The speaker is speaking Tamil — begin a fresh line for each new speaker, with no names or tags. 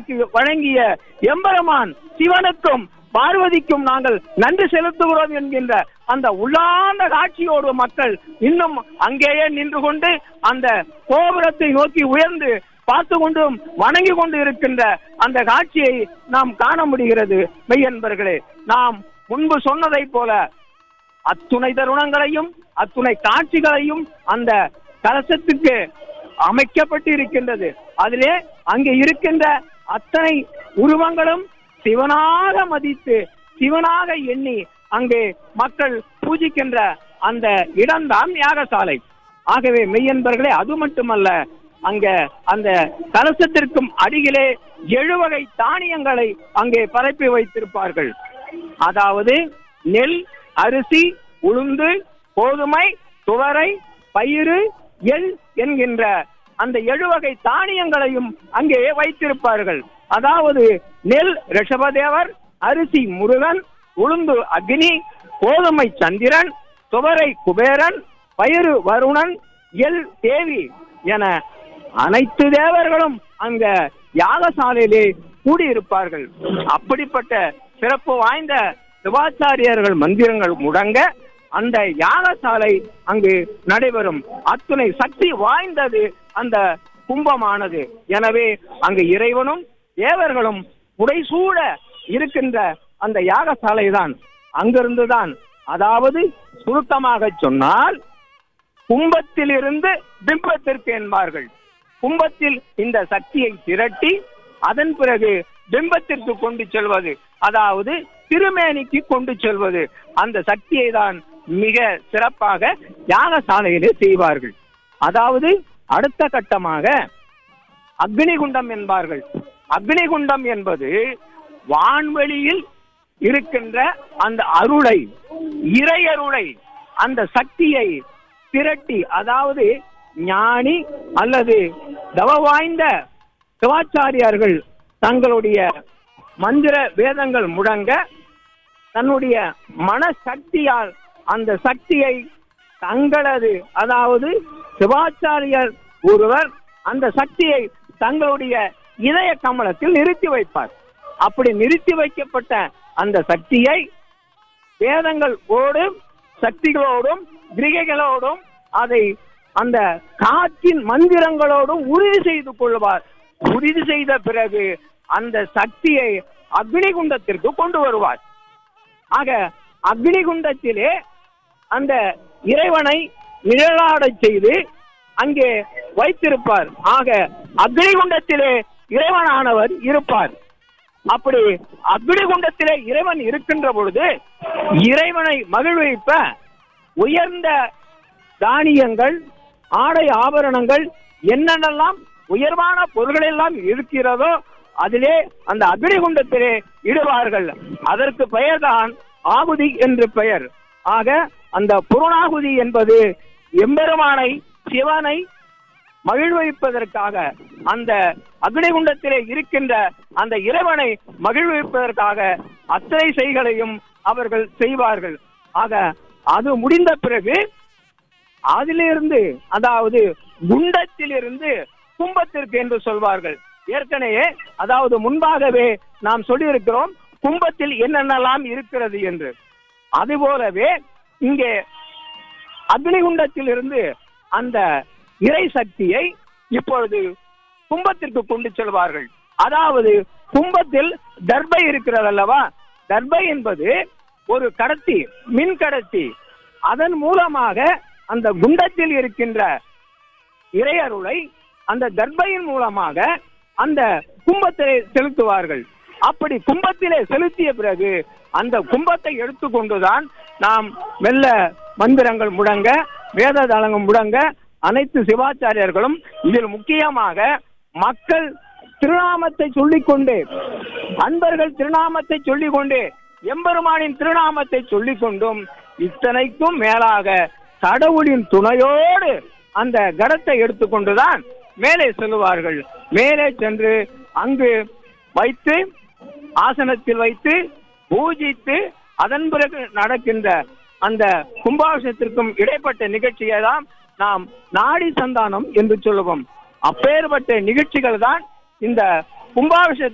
எங்களுக்கு வழங்கிய எம்பெருமான் சிவனுக்கும் பார்வதிக்கும் நாங்கள் நன்றி செலுத்துகிறோம் என்கின்ற அந்த உள்ளார்ந்த காட்சியோடு மக்கள் இன்னும் அங்கேயே நின்று கொண்டு அந்த கோபுரத்தை நோக்கி உயர்ந்து பார்த்து கொண்டும் வணங்கி கொண்டு இருக்கின்ற அந்த காட்சியை நாம் காண முடிகிறது மெய்யன்பர்களே நாம் முன்பு சொன்னதைப் போல அத்துணை தருணங்களையும் அத்துணை காட்சிகளையும் அந்த கலசத்துக்கு அமைக்கப்பட்டு இருக்கின்றது அதிலே அங்கே இருக்கின்ற அத்தனை உருவங்களும் சிவனாக மதித்து சிவனாக எண்ணி அங்கே மக்கள் பூஜிக்கின்ற அந்த இடம்தான் யாகசாலை ஆகவே மெய்யன்பர்களே அது மட்டுமல்ல அங்க அந்த கலசத்திற்கும் அடியிலே எழுவகை தானியங்களை அங்கே பரப்பி வைத்திருப்பார்கள் அதாவது நெல் அரிசி உளுந்து கோதுமை துவரை பயிறு எள் என்கின்ற அந்த எழுவகை தானியங்களையும் அங்கே வைத்திருப்பார்கள் அதாவது நெல் ரிஷபதேவர் அரிசி முருகன் உளுந்து அக்னி கோதுமை சந்திரன் துவரை குபேரன் பயிறு வருணன் எல் தேவி என அனைத்து தேவர்களும் அங்க யாகசாலையிலே கூடியிருப்பார்கள் அப்படிப்பட்ட சிறப்பு வாய்ந்த சிவாச்சாரியர்கள் மந்திரங்கள் முடங்க அந்த யாகசாலை அங்கு நடைபெறும் அத்துணை சக்தி வாய்ந்தது அந்த கும்பமானது எனவே அங்கு இறைவனும் தேவர்களும் புடைசூழ இருக்கின்ற அந்த யாகசாலை தான் அங்கிருந்துதான் அதாவது சுருக்கமாக சொன்னால் கும்பத்திலிருந்து பிம்பத்திற்கு என்பார்கள் கும்பத்தில் இந்த சக்தியை திரட்டி அதன் பிறகு பிம்பத்திற்கு கொண்டு செல்வது அதாவது திருமேனிக்கு கொண்டு செல்வது அந்த சக்தியை தான் மிக சிறப்பாக யாகசாலையிலே செய்வார்கள் அதாவது அடுத்த கட்டமாக அக்னிகுண்டம் என்பார்கள் அக்னிகுண்டம் என்பது வான்வெளியில் இருக்கின்ற அந்த அருளை இறையருளை அந்த சக்தியை திரட்டி அதாவது ஞானி அல்லது தவ வாய்ந்த சிவாச்சாரியார்கள் தங்களுடைய மந்திர வேதங்கள் முழங்க தன்னுடைய மனசக்தியால் அந்த சக்தியை தங்களது அதாவது சிவாச்சாரியர் ஒருவர் அந்த சக்தியை தங்களுடைய இதய கமலத்தில் நிறுத்தி வைப்பார் அப்படி நிறுத்தி வைக்கப்பட்ட அந்த சக்தியை வேதங்கள் ஓடும் சக்திகளோடும் கிரிகைகளோடும் அதை அந்த காற்றின் மந்திரங்களோடும் உறுதி செய்து கொள்வார் உறுதி செய்த பிறகு அந்த சக்தியை அக்னிகுண்டத்திற்கு கொண்டு வருவார் ஆக அக்னிகுண்டத்திலே அந்த இறைவனை நிழலாடச் செய்து அங்கே வைத்திருப்பார் ஆக அக்னிகுண்டத்திலே இறைவனானவர் இருப்பார் அப்படி அக்னிகுண்டத்திலே இறைவன் இருக்கின்ற பொழுது இறைவனை மகிழ்விப்ப உயர்ந்த தானியங்கள் ஆடை ஆபரணங்கள் என்னென்னலாம் உயர்வான பொருள்கள் எல்லாம் இருக்கிறதோ அதிலே அந்த அக்னிகுண்டத்திலே இடுவார்கள் அதற்கு பெயர்தான் ஆகுதி என்று பெயர் ஆக அந்த புறநாகுதி என்பது எம்பெருமானை சிவனை மகிழ்விப்பதற்காக அந்த அக்னிகுண்டத்திலே இருக்கின்ற அந்த இறைவனை மகிழ்விப்பதற்காக அத்தனை செய்களையும் அவர்கள் செய்வார்கள் ஆக அது முடிந்த பிறகு அதிலிருந்து அதாவது குண்டத்திலிருந்து கும்பத்திற்கு என்று சொல்வார்கள் ஏற்கனவே அதாவது முன்பாகவே நாம் சொல்லியிருக்கிறோம் கும்பத்தில் என்னென்னலாம் இருக்கிறது என்று அதுபோலவே இங்கே அக்னிகுண்டத்திலிருந்து அந்த இறை சக்தியை இப்பொழுது கும்பத்திற்கு கொண்டு செல்வார்கள் அதாவது கும்பத்தில் தர்பை இருக்கிறது அல்லவா தர்பை என்பது ஒரு கடத்தி மின் கடத்தி அதன் மூலமாக அந்த குண்டத்தில் இருக்கின்ற இறையருளை அந்த தர்பையின் மூலமாக அந்த கும்பத்திலே செலுத்துவார்கள் அப்படி கும்பத்திலே செலுத்திய பிறகு அந்த கும்பத்தை எடுத்துக்கொண்டுதான் நாம் மெல்ல மந்திரங்கள் முழங்க வேத தளங்கள் முழங்க அனைத்து சிவாச்சாரியர்களும் இதில் முக்கியமாக மக்கள் திருநாமத்தை சொல்லிக்கொண்டு அன்பர்கள் திருநாமத்தை சொல்லிக்கொண்டு எம்பெருமானின் திருநாமத்தை சொல்லிக் கொண்டும் இத்தனைக்கும் மேலாக கடவுளின் துணையோடு அந்த கடத்தை எடுத்துக்கொண்டுதான் மேலே செல்வார்கள் மேலே சென்று அங்கு வைத்து ஆசனத்தில் வைத்து பூஜித்து அதன் பிறகு நடக்கின்ற அந்த கும்பாபிஷேகத்திற்கும் இடைப்பட்ட நிகழ்ச்சியை தான் நாம் நாடி சந்தானம் என்று சொல்லுவோம் அப்பேற்பட்ட நிகழ்ச்சிகள் தான் இந்த கும்பாபிஷேக